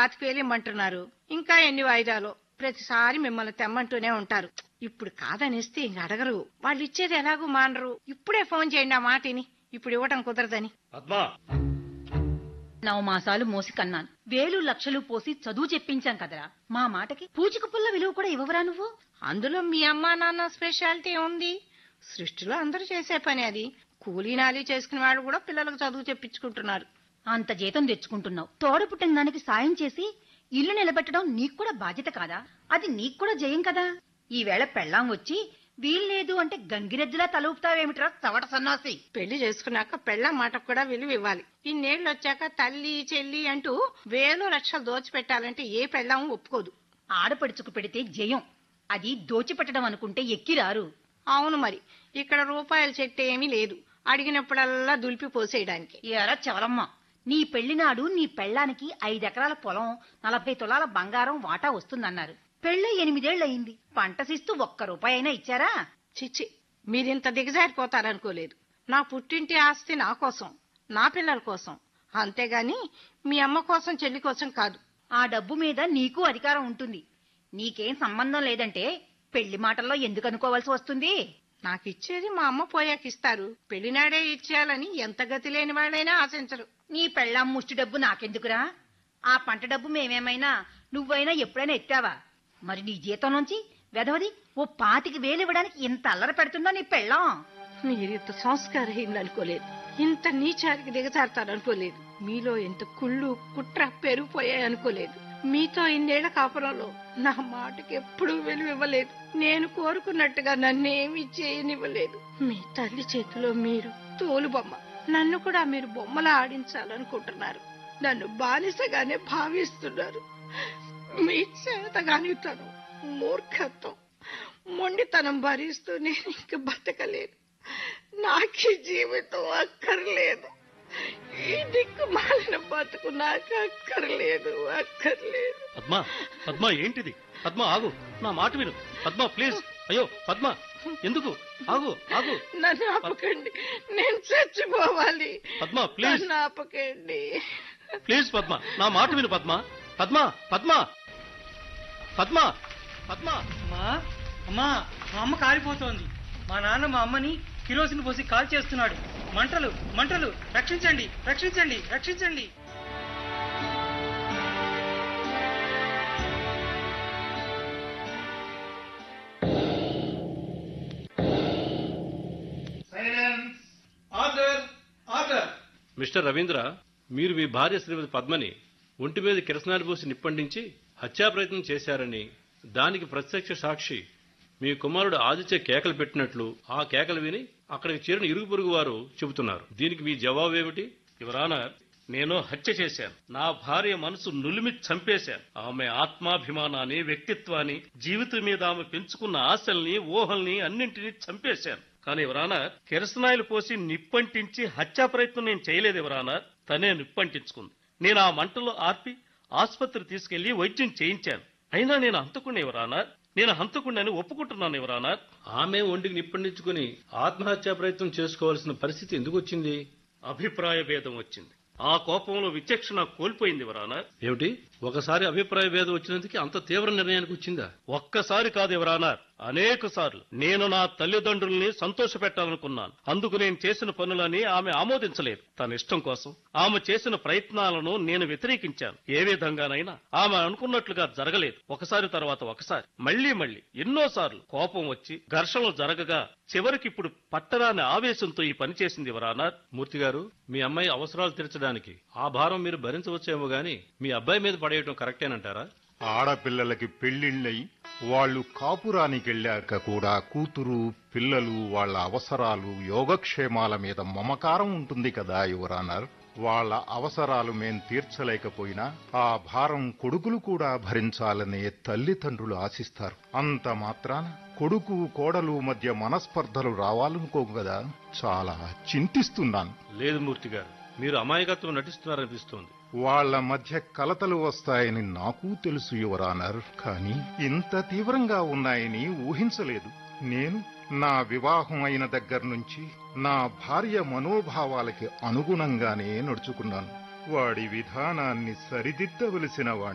పాతిక వేలు ఇమ్మంటున్నారు ఇంకా ఎన్ని వాయిదాలు ప్రతిసారి మిమ్మల్ని తెమ్మంటూనే ఉంటారు ఇప్పుడు కాదనేస్తే ఇంక అడగరు వాళ్ళు ఇచ్చేది ఎలాగూ మానరు ఇప్పుడే ఫోన్ చేయండి ఆ మాటిని ఇప్పుడు ఇవ్వటం కుదరదని పద్మా నవమాసాలు మోసి కన్నాను వేలు లక్షలు పోసి చదువు చెప్పించాం కదరా మా మాటకి పూచిక పుల్ల విలువ కూడా ఇవ్వవరా నువ్వు అందులో మీ అమ్మా నాన్న స్పెషాలిటీ ఉంది సృష్టిలో అందరూ చేసే పని అది కూలీనాలి చేసుకునే వాళ్ళు కూడా పిల్లలకు చదువు చెప్పించుకుంటున్నారు అంత జీతం తెచ్చుకుంటున్నావు తోడ పుట్టిన దానికి సాయం చేసి ఇల్లు నిలబెట్టడం నీకు కూడా బాధ్యత కాదా అది నీకు కూడా జయం కదా ఈవేళ పెళ్ళాం వచ్చి వీల్లేదు అంటే గంగిరెద్దులా తలూపుతావేమిట్రా చవట సన్నాసి పెళ్లి చేసుకున్నాక పెళ్ళ మాటకు కూడా విలువ ఇవ్వాలి ఇన్నేళ్ళు వచ్చాక తల్లి చెల్లి అంటూ వేలు లక్షలు దోచిపెట్టాలంటే ఏ పెళ్ళాం ఒప్పుకోదు ఆడపడుచుకు పెడితే జయం అది దోచిపెట్టడం అనుకుంటే ఎక్కిరారు అవును మరి ఇక్కడ రూపాయల చెట్టు ఏమీ లేదు అడిగినప్పుడల్లా దులిపి పోసేయడానికి ఎరా చవలమ్మ నీ పెళ్లినాడు నీ పెళ్ళానికి ఐదెకరాల పొలం నలభై తులాల బంగారం వాటా వస్తుందన్నారు పెళ్ళై ఎనిమిదేళ్లయింది పంట శిస్తు ఒక్క రూపాయి అయినా ఇచ్చారా చిచ్చి మీరింత దిగజారిపోతారనుకోలేదు నా పుట్టింటి ఆస్తి నా కోసం నా పిల్లల కోసం అంతేగాని మీ అమ్మ కోసం చెల్లి కోసం కాదు ఆ డబ్బు మీద నీకు అధికారం ఉంటుంది నీకేం సంబంధం లేదంటే పెళ్లి మాటల్లో ఎందుకు అనుకోవాల్సి వస్తుంది నాకు ఇచ్చేది మా అమ్మ పోయాక ఇస్తారు పెళ్లినాడే ఇచ్చేయాలని ఎంత గతి లేని వాళ్ళైనా ఆశించరు నీ పెళ్ళాం ముష్టి డబ్బు నాకెందుకురా ఆ పంట డబ్బు మేమేమైనా నువ్వైనా ఎప్పుడైనా ఎత్తావా మరి నీ జీతం నుంచి వెధవది ఓ పాతికి వేలివ్వడానికి ఇంత అల్లరి పెడుతుందో నీ పెళ్ళాం మీరింత సంస్కారహీనులు అనుకోలేదు ఇంత నీచానికి దిగజారుతారనుకోలేదు మీలో ఇంత కుళ్ళు కుట్ర పెరిగిపోయాయి అనుకోలేదు మీతో ఇన్నేళ్ల కాపురంలో నా మాటకి ఎప్పుడూ విలువ ఇవ్వలేదు నేను కోరుకున్నట్టుగా నన్నేమి చేయనివ్వలేదు మీ తల్లి చేతిలో మీరు తోలు బొమ్మ నన్ను కూడా మీరు బొమ్మలా ఆడించాలనుకుంటున్నారు నన్ను బానిసగానే భావిస్తున్నారు మీ చేతగానితనం మూర్ఖత్వం మొండితనం భరిస్తూ నేను ఇంక బతకలేను నాకు ఈ జీవితం అక్కర్లేదు ఈ దిక్కు మాలిన బతుకు నాకు అక్కర్లేదు అక్కర్లేదు పద్మా పద్మా ఏంటిది పద్మ ఆగు నా మాట విను పద్మ ప్లీజ్ అయ్యో పద్మ ఎందుకు ఆగు ఆగు నన్ను ఆపకండి నేను చచ్చిపోవాలి పద్మ ప్లీజ్ నన్ను ఆపకండి ప్లీజ్ పద్మ నా మాట విను పద్మ పద్మ పద్మ పద్మ పద్మ అమ్మా అమ్మా మా అమ్మ కాలిపోతోంది మా నాన్న మా అమ్మని కిరోసిన్ పోసి కాల్ చేస్తున్నాడు మంటలు మంటలు రక్షించండి రక్షించండి రక్షించండి ఆర్డర్ ఆర్డర్ మిస్టర్ రవీంద్ర మీరు మీ భార్య శ్రీమతి పద్మని ఒంటి మీద కిరసనాలు పోసి నిప్పండించి హత్యా ప్రయత్నం చేశారని దానికి ప్రత్యక్ష సాక్షి మీ కుమారుడు ఆదిత్య కేకలు పెట్టినట్లు ఆ కేకలు విని అక్కడికి చేరిన ఇరుగు పొరుగు వారు చెబుతున్నారు దీనికి మీ జవాబు ఏమిటి యువరాన నేను హత్య చేశాను నా భార్య మనసు నులిమి చంపేశాను ఆమె ఆత్మాభిమానాన్ని వ్యక్తిత్వాన్ని జీవితం మీద ఆమె పెంచుకున్న ఆశల్ని ఊహల్ని అన్నింటినీ చంపేశాను కానీ ఎవరానా కిరసనాయిలు పోసి నిప్పంటించి హత్యా ప్రయత్నం నేను చేయలేదు ఎవరానా తనే నిప్పంటించుకుంది నేను ఆ మంటలో ఆర్పి ఆసుపత్రి తీసుకెళ్లి వైద్యం చేయించాను అయినా నేను హంతకుండా ఎవరానా నేను హంతకుండని ఒప్పుకుంటున్నాను ఎవరానా ఆమె ఒంటికి నిప్పండించుకుని ఆత్మహత్యా ప్రయత్నం చేసుకోవాల్సిన పరిస్థితి ఎందుకు వచ్చింది అభిప్రాయ భేదం వచ్చింది ఆ కోపంలో విచక్షణ కోల్పోయింది ఎవరానా ఏమిటి ఒకసారి అభిప్రాయ భేదం వచ్చినందుకు అంత తీవ్ర నిర్ణయానికి వచ్చిందా ఒక్కసారి కాదు ఎవరానా అనేక సార్లు నేను నా తల్లిదండ్రుల్ని సంతోషపెట్టాలనుకున్నాను అందుకు నేను చేసిన పనులని ఆమె ఆమోదించలేదు తన ఇష్టం కోసం ఆమె చేసిన ప్రయత్నాలను నేను వ్యతిరేకించాను ఏ విధంగానైనా ఆమె అనుకున్నట్లుగా జరగలేదు ఒకసారి తర్వాత ఒకసారి మళ్లీ మళ్లీ ఎన్నోసార్లు కోపం వచ్చి ఘర్షణలు జరగగా చివరికి ఇప్పుడు పట్టరాని ఆవేశంతో ఈ పని చేసింది ఎవరానా మూర్తి గారు మీ అమ్మాయి అవసరాలు తీర్చడానికి ఆ భారం మీరు భరించవచ్చేమో గాని మీ అబ్బాయి మీద పడేయటం కరెక్టేనంటారా ఆడపిల్లలకి పెళ్లిళ్ళై వాళ్ళు కాపురానికెళ్ళాక కూడా కూతురు పిల్లలు వాళ్ళ అవసరాలు యోగక్షేమాల మీద మమకారం ఉంటుంది కదా యువరానర్ వాళ్ళ అవసరాలు మేం తీర్చలేకపోయినా ఆ భారం కొడుకులు కూడా భరించాలనే తల్లిదండ్రులు ఆశిస్తారు అంత మాత్రాన కొడుకు కోడలు మధ్య మనస్పర్ధలు రావాలనుకోం కదా చాలా చింతిస్తున్నాను లేదు మూర్తి గారు మీరు అమాయకత్వం నటిస్తున్నారనిపిస్తోంది వాళ్ళ మధ్య కలతలు వస్తాయని నాకు తెలుసు యువరానర్ కానీ ఇంత తీవ్రంగా ఉన్నాయని ఊహించలేదు నేను నా వివాహం అయిన దగ్గర నుంచి నా భార్య మనోభావాలకి అనుగుణంగానే నడుచుకున్నాను వాడి విధానాన్ని సరిదిద్దవలసిన వాణ్ణి